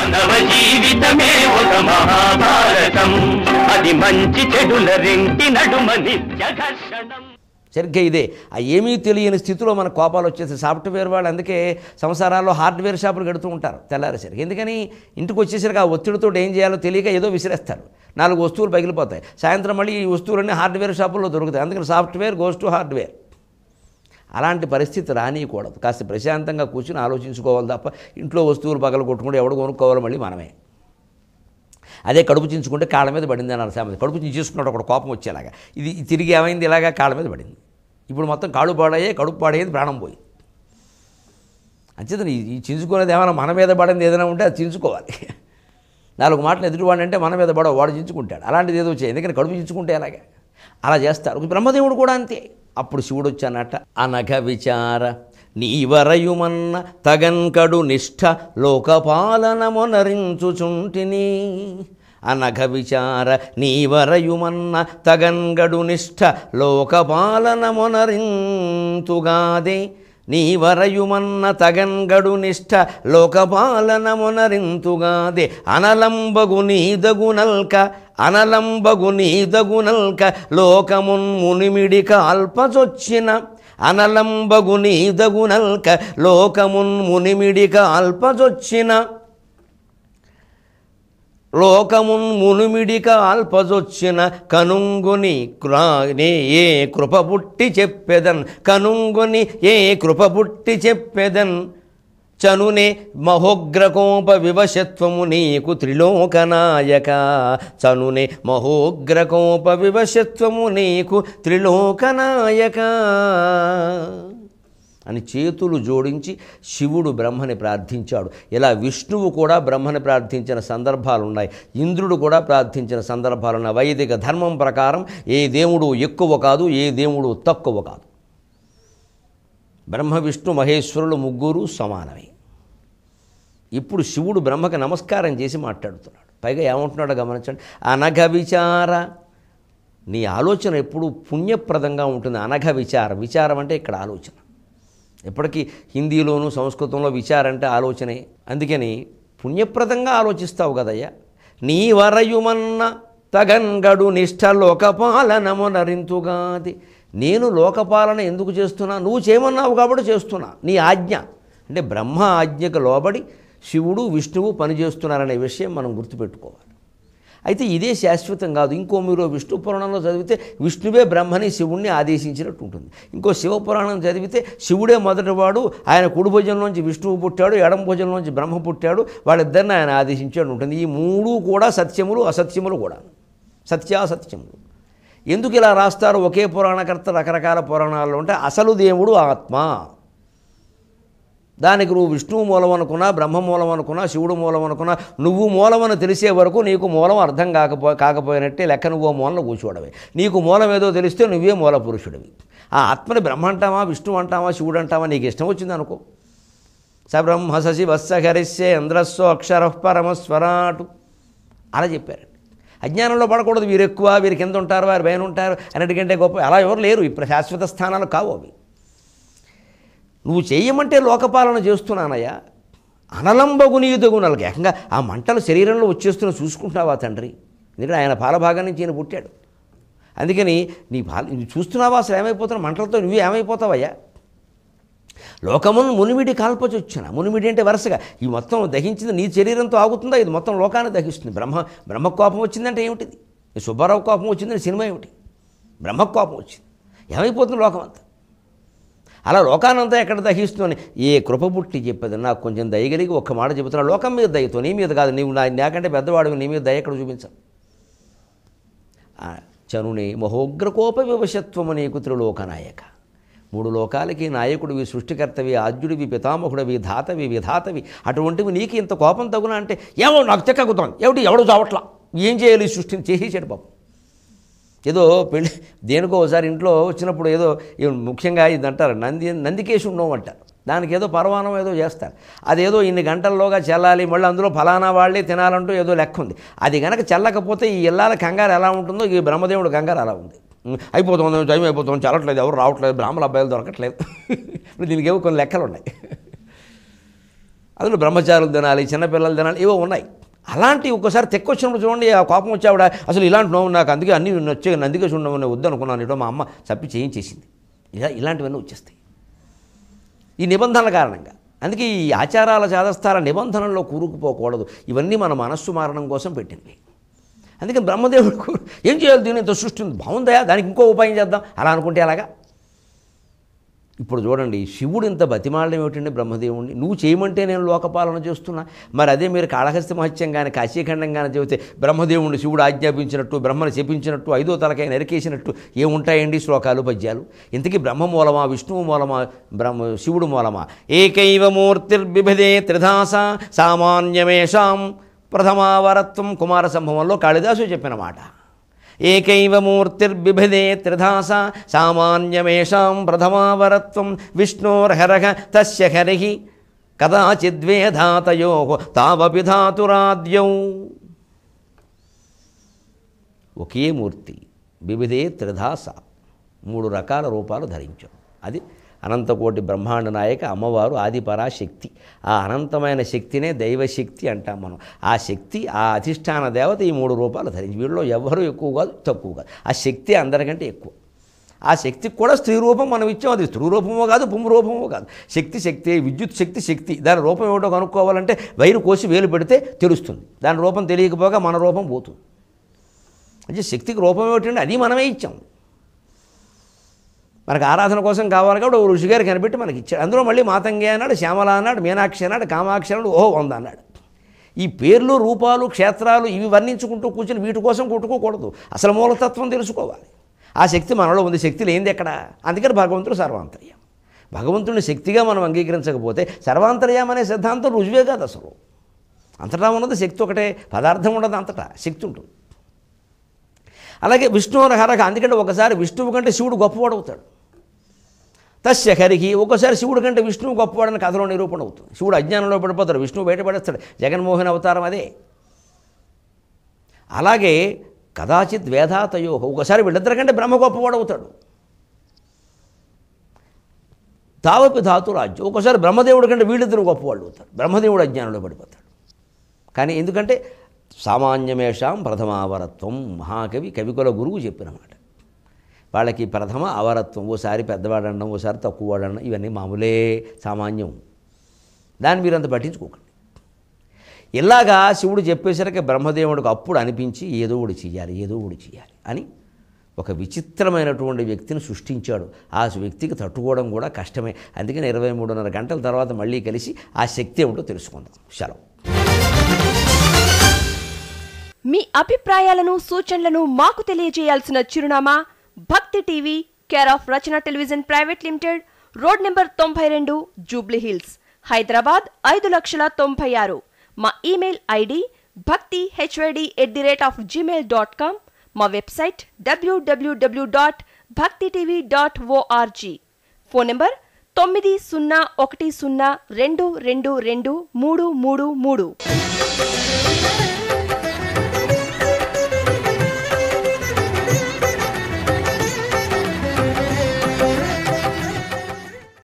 మానవ జీవితమే ఒక మహాభారతం అది మంచి చెడుల రెంటి నడుమ నిత్య ఘర్షణం సరిగ్గా ఇదే ఆ ఏమీ తెలియని స్థితిలో మన కోపాలు వచ్చేసి సాఫ్ట్వేర్ వాళ్ళు అందుకే సంసారాల్లో హార్డ్వేర్ షాపులు కడుతూ ఉంటారు తెల్లారేసరికి ఎందుకని ఇంటికి వచ్చేసరికి ఆ ఒత్తిడితో ఏం చేయాలో తెలియక ఏదో విసిరేస్తారు నాలుగు వస్తువులు పగిలిపోతాయి సాయంత్రం మళ్ళీ ఈ వస్తువులన్నీ హార్డ్వేర్ షాపుల్లో దొరుకుతాయి అందుకని సాఫ్ట్వేర్ గోస్ టు హార్డ్వేర్ అలాంటి పరిస్థితి రానియకూడదు కాస్త ప్రశాంతంగా కూర్చుని ఆలోచించుకోవాలి తప్ప ఇంట్లో వస్తువులు పగలు కొట్టుకుంటే ఎవడు కొనుక్కోవాలి మళ్ళీ మనమే అదే కడుపు చించుకుంటే కాళ్ళ మీద పడింది అన్నారు సామెత కడుపు చించేసుకున్నాడు ఒకటి కోపం వచ్చేలాగా ఇది తిరిగి ఏమైంది ఇలాగా కాళ్ళ మీద పడింది ఇప్పుడు మొత్తం కాళ్ళు పాడయ్యే కడుపు పాడయ్యేది ప్రాణం పోయింది అంచేతను ఈ- ఈ చించుకునేది ఏమైనా మన మీద పడింది ఏదైనా ఉంటే అది చించుకోవాలి నాలుగు మాటలు ఎదుటివాడు అంటే మన మీద పడవ వాడు చించుకుంటాడు అలాంటిది ఏదో వచ్చాయి ఎందుకని కడుపు చించుకుంటే అలాగే అలా చేస్తారు బ్రహ్మదేవుడు కూడా అంతే అప్పుడు శివుడు వచ్చానట అనఘ విచార నీవరయుమన్న తగన్కడు నిష్ఠ లోకపాలనమునరించుచుంటిని అనఘ విచార నీవరయుమన్న తగన్గడు నిష్ఠ లోకపాలనమునరింతుగాదే నీవరయుమన్న తగన్గడు నిష్ఠ లోకపాలనమునరింతుగాదే అనలంబగు నీదగునల్క అనలంబగు నీదగునల్క లోకమున్ మునిమిడి కాల్పచొచ్చిన అనలంబగు నీదగునల్క లోకమున్ మునిమిడి కాల్పచొచ్చిన లోకమున్ మునుమిడిక అల్పజొచ్చిన కనుంగుని క్రా- నే ఏ కృప పుట్టి చెప్పెదన్ కనుంగుని ఏ కృప పుట్టి చెప్పెదన్ చనునే మహోగ్రకోప వివశత్వము నీకు త్రిలోకనాయక చనునే మహోగ్రకోప వివశత్వము నీకు త్రిలోకనాయక అని చేతులు జోడించి శివుడు బ్రహ్మని ప్రార్థించాడు ఇలా విష్ణువు కూడా బ్రహ్మని ప్రార్థించిన సందర్భాలు ఉన్నాయి ఇంద్రుడు కూడా ప్రార్థించిన సందర్భాలు ఉన్నాయి వైదిక ధర్మం ప్రకారం ఏ దేవుడు ఎక్కువ కాదు ఏ దేవుడు తక్కువ కాదు బ్రహ్మ విష్ణు మహేశ్వరులు ముగ్గురు సమానమే ఇప్పుడు శివుడు బ్రహ్మకి నమస్కారం చేసి మాట్లాడుతున్నాడు పైగా ఏమంటున్నాడో గమనించండి అనఘ విచార నీ ఆలోచన ఎప్పుడు పుణ్యప్రదంగా ఉంటుంది అనఘ విచారం విచారం అంటే ఇక్కడ ఆలోచన ఎప్పటికీ హిందీలోను సంస్కృతంలో విచారం అంటే ఆలోచనే అందుకని పుణ్యప్రదంగా ఆలోచిస్తావు కదయ్యా నీ వరయుమన్న తగన్గడు నిష్ఠ లోకపాలనమునరింతుగాది నేను లోకపాలన ఎందుకు చేస్తున్నా నువ్వు చేయమన్నావు కాబట్టి చేస్తున్నా నీ ఆజ్ఞ అంటే బ్రహ్మ ఆజ్ఞకు లోబడి శివుడు విష్ణువు పనిచేస్తున్నారనే విషయం మనం గుర్తుపెట్టుకోవాలి అయితే ఇదే శాశ్వతం కాదు ఇంకో మీరు విష్ణు పురాణంలో చదివితే విష్ణువే బ్రహ్మని శివుణ్ణి ఆదేశించినట్టు ఉంటుంది ఇంకో శివ పురాణం చదివితే శివుడే మొదటివాడు ఆయన కుడి భుజంలోంచి విష్ణువు పుట్టాడు ఎడం భుజంలోంచి బ్రహ్మ పుట్టాడు వాళ్ళిద్దరిని ఆయన ఆదేశించాడు ఉంటుంది ఈ మూడు కూడా సత్యములు అసత్యములు కూడా సత్యాసత్యములు ఎందుకు ఇలా రాస్తారు ఒకే పురాణకర్త రకరకాల పురాణాల్లో ఉంటే అసలు దేవుడు ఆత్మ దానికి నువ్వు విష్ణువు మూలం అనుకున్నా బ్రహ్మ మూలం అనుకున్నా శివుడు మూలం అనుకున్నా నువ్వు మూలమని తెలిసే వరకు నీకు మూలం అర్థం కాకపో కాకపోయినట్టే లెక్క నువ్వు ఓ మూలలో కూర్చోవడమే నీకు మూలం ఏదో తెలిస్తే నువ్వే మూల పురుషుడివి ఆ ఆత్మని బ్రహ్మ అంటావా విష్ణువు అంటావా శివుడు అంటావా నీకు ఇష్టం వచ్చింది అనుకో స బ్రహ్మ శశి వత్సహరిస్యే ఇంద్రస్వ అక్షర పరమస్వరాటు అలా చెప్పారండి అజ్ఞానంలో పడకూడదు వీరు ఎక్కువ వీరు కింద ఉంటారు వారు పైన ఉంటారు అన్నిటికంటే గొప్ప అలా ఎవరు లేరు ఇప్పుడు శాశ్వత స్థానాలు కావు అవి నువ్వు చేయమంటే లోకపాలన చేస్తున్నానయ్యా అనలంబగు నీదుగునలకి ఏకంగా ఆ మంటలు శరీరంలో వచ్చేస్తున్న చూసుకుంటున్నావా తండ్రి ఎందుకంటే ఆయన పాలభాగం నుంచి ఈయన పుట్టాడు అందుకని నీ పాల నువ్వు చూస్తున్నావా అసలు ఏమైపోతున్నావు మంటలతో నువ్వు ఏమైపోతావయ్యా లోకమును మునిమిడి కాల్పచొచ్చిన మునిమిడి అంటే వరుసగా ఈ మొత్తం దహించింది నీ శరీరంతో ఆగుతుందా ఇది మొత్తం లోకాన్ని దహిస్తుంది బ్రహ్మ బ్రహ్మ కోపం వచ్చిందంటే ఏమిటిది ఈ సుబ్బారావు కోపం వచ్చిందని సినిమా ఏమిటి బ్రహ్మ కోపం వచ్చింది ఏమైపోతుంది లోకం అంతా అలా లోకానంతా ఎక్కడ దహిస్తుందని ఏ కృప పుట్టి చెప్పేది నాకు కొంచెం దయగలిగి ఒక్క మాట చెబుతున్నా లోకం మీద దయతో నీ మీద కాదు నీవు నా నాకంటే పెద్దవాడు నీ మీద దయ ఎక్కడ చూపించాను ఆ, చనునే మహోగ్రకోప వివశత్వము నీకు త్రిలోకనాయక మూడు లోకాలకి నాయకుడివి సృష్టికర్తవి ఆద్యుడివి పితామహుడివి ధాతవి విధాతవి అటువంటివి నీకు ఇంత కోపం తగునా అంటే ఏమో నాకు తెక్కగుతాను ఏమిటి ఎవడు చావట్లా ఏం చేయాలి ఈ సృష్టిని చేసేసాడు పాపం ఏదో పెళ్ళి దేనికో ఒకసారి ఇంట్లో వచ్చినప్పుడు ఏదో ఈ ముఖ్యంగా ఇది అంటారు నంది నందికేశుండం అంటారు దానికి ఏదో పరమాణం ఏదో చేస్తారు అదేదో ఇన్ని గంటల్లోగా చెల్లాలి మళ్ళీ అందులో ఫలానా వాళ్ళే తినాలంటూ ఏదో లెక్క ఉంది అది గనక చెల్లకపోతే ఈ ఇల్లాల కంగారు ఎలా ఉంటుందో ఈ బ్రహ్మదేవుడు కంగారు అలా ఉంది ఉం, అయిపోతుంది టైం అయిపోతుంది చల్లట్లేదు ఎవరు రావట్లేదు బ్రాహ్మణ అబ్బాయిలు దొరకట్లేదు ఇప్పుడు దీనికి ఏవో కొన్ని లెక్కలు ఉన్నాయి అందులో బ్రహ్మచారులు తినాలి చిన్నపిల్లలు తినాలి ఏవో ఉన్నాయి అలాంటి ఒక్కసారి తెక్కొచ్చినప్పుడు చూడండి ఆ కోపం వచ్చావిడ అసలు ఇలాంటి నోవు నాకు అందుకే అన్నీ వచ్చే నందిగా చూడడం నేను వద్దనుకున్నాను ఇటో మా అమ్మ చప్పి చేయించేసింది ఇలా ఇలాంటివన్నీ వచ్చేస్తాయి ఈ నిబంధనల కారణంగా అందుకే ఈ ఆచారాల చాదస్తాల నిబంధనల్లో కూరుకుపోకూడదు ఇవన్నీ మన మనస్సు మారడం కోసం పెట్టినవి అందుకే బ్రహ్మదేవుడు కూ- ఏం చేయాలి దీని ఇంత సృష్టి ఉంది బాగుందయా దానికి ఇంకో ఉపాయం చేద్దాం అలా అనుకుంటే అలాగా ఇప్పుడు చూడండి శివుడు ఇంత బతిమాలడం ఏమిటండి బ్రహ్మదేవుడిని నువ్వు చేయమంటే నేను లోకపాలన చేస్తున్నా మరి అదే మీరు కాళహస్తి మహత్యం కానీ కాశీఖండం కానీ చెబితే బ్రహ్మదేవుడిని శివుడు ఆజ్ఞాపించినట్టు బ్రహ్మను చెప్పించినట్టు ఐదో తలకై నరికేసినట్టు ఏముంటాయండి శ్లోకాలు పద్యాలు ఇంతకీ బ్రహ్మ మూలమా విష్ణువు మూలమా బ్రహ్మ శివుడు మూలమా ఏకైవ మూర్తిర్బిభదే త్రిధాస సామాన్యమేషాం ప్రథమావరత్వం కుమార సంభవంలో కాళిదాసు చెప్పిన మాట ఏకైవ మూర్తిర్బిభదే త్రిధాస సామాన్యమేషాం ప్రథమావరత్వం విష్ణోర్హరః తస్య హరిః కదాచిద్వేధాతయో తావపి ధాతురాద్యౌ ఒకే మూర్తి వివిధే త్రిధాస మూడు రకాల రూపాలు ధరించాం అది అనంతకోటి బ్రహ్మాండ నాయక అమ్మవారు ఆదిపరాశక్తి ఆ అనంతమైన శక్తినే దైవశక్తి అంటాం మనం ఆ శక్తి ఆ అధిష్టాన దేవత ఈ మూడు రూపాలు ధరించి వీళ్ళలో ఎవరు ఎక్కువ కాదు తక్కువ కాదు ఆ శక్తి అందరికంటే ఎక్కువ ఆ శక్తికి కూడా స్త్రీ రూపం మనం ఇచ్చాం అది స్త్రీ రూపమో కాదు పుంపు రూపమో కాదు శక్తి శక్తి విద్యుత్ శక్తి శక్తి దాని రూపం ఏమిటో కనుక్కోవాలంటే వైరు కోసి వేలు పెడితే తెలుస్తుంది దాని రూపం తెలియకపోగా మన రూపం పోతుంది అంటే శక్తికి రూపం ఏమిటంటే అది మనమే ఇచ్చాం మనకు ఆరాధన కోసం కావాలి కాబట్టి ఓ ఋషి గారు కనిపెట్టి మనకి ఇచ్చాడు అందులో మళ్ళీ మాతంగి అన్నాడు శ్యామల అన్నాడు మీనాక్షి అన్నాడు కామాక్షి అన్నాడు ఓహో వంద అన్నాడు ఈ పేర్లు రూపాలు క్షేత్రాలు ఇవి వర్ణించుకుంటూ కూర్చుని వీటి కోసం కొట్టుకోకూడదు అసలు మూలతత్వం తెలుసుకోవాలి ఆ శక్తి మనలో ఉంది శక్తి లేనిది ఎక్కడ అందుకని భగవంతుడు సర్వాంతర్యం భగవంతుడిని శక్తిగా మనం అంగీకరించకపోతే సర్వాంతర్యం అనే సిద్ధాంతం రుజువే కాదు అసలు అంతటా ఉన్నది శక్తి ఒకటే పదార్థం ఉండదు అంతటా శక్తి ఉంటుంది అలాగే విష్ణువుని హరక అందుకంటే ఒకసారి విష్ణువు కంటే శివుడు గొప్పవాడవుతాడు తస్య హరికి ఒకసారి శివుడు కంటే విష్ణువు గొప్పవాడని కథలో నిరూపణ అవుతుంది శివుడు అజ్ఞానంలో పడిపోతాడు విష్ణువు బయటపడేస్తాడు జగన్మోహన్ అవతారం అదే అలాగే కదాచిత్ వేదాతయో ఒకసారి వీళ్ళిద్దరి కంటే బ్రహ్మ గొప్పవాడవుతాడు తావపి ధాతు రాజ్యం ఒకసారి బ్రహ్మదేవుడి కంటే వీళ్ళిద్దరు గొప్పవాళ్ళు అవుతారు బ్రహ్మదేవుడు అజ్ఞానంలో పడిపోతాడు కానీ ఎందుకంటే సామాన్యమేషాం ప్రథమావరత్వం మహాకవి కవికుల గురువు చెప్పిన మాట వాళ్ళకి ప్రథమ అవరత్వం ఓసారి పెద్దవాడడం ఓసారి తక్కువ వాడడం ఇవన్నీ మామూలే సామాన్యం దాన్ని మీరు అంత పట్టించుకోకండి ఇలాగా శివుడు చెప్పేసరికి బ్రహ్మదేవుడికి అప్పుడు అనిపించి ఏదో ఒకటి చెయ్యాలి ఏదో ఒకటి చేయాలి అని ఒక విచిత్రమైనటువంటి వ్యక్తిని సృష్టించాడు ఆ వ్యక్తికి తట్టుకోవడం కూడా కష్టమే అందుకని ఇరవై మూడున్నర గంటల తర్వాత మళ్ళీ కలిసి ఆ శక్తి ఏమిటో తెలుసుకుందాం సెలవు మీ అభిప్రాయాలను సూచనలను మాకు తెలియజేయాల్సిన చిరునామా Bhakti TV care of Rachana television private limited road number తొంభై రెండు జూబ్లీ హిల్స్ హైదరాబాద్ ఐదు లక్షల తొంభై ఆరు మా email ID Bhakti HYD at the rate of Gmail dot com మా website WWW dot Bhakti TV dot ORG phone number తొమ్మిది సున్నా ఒకటి సున్నా రెండు రెండు రెండు మూడు మూడు మూడు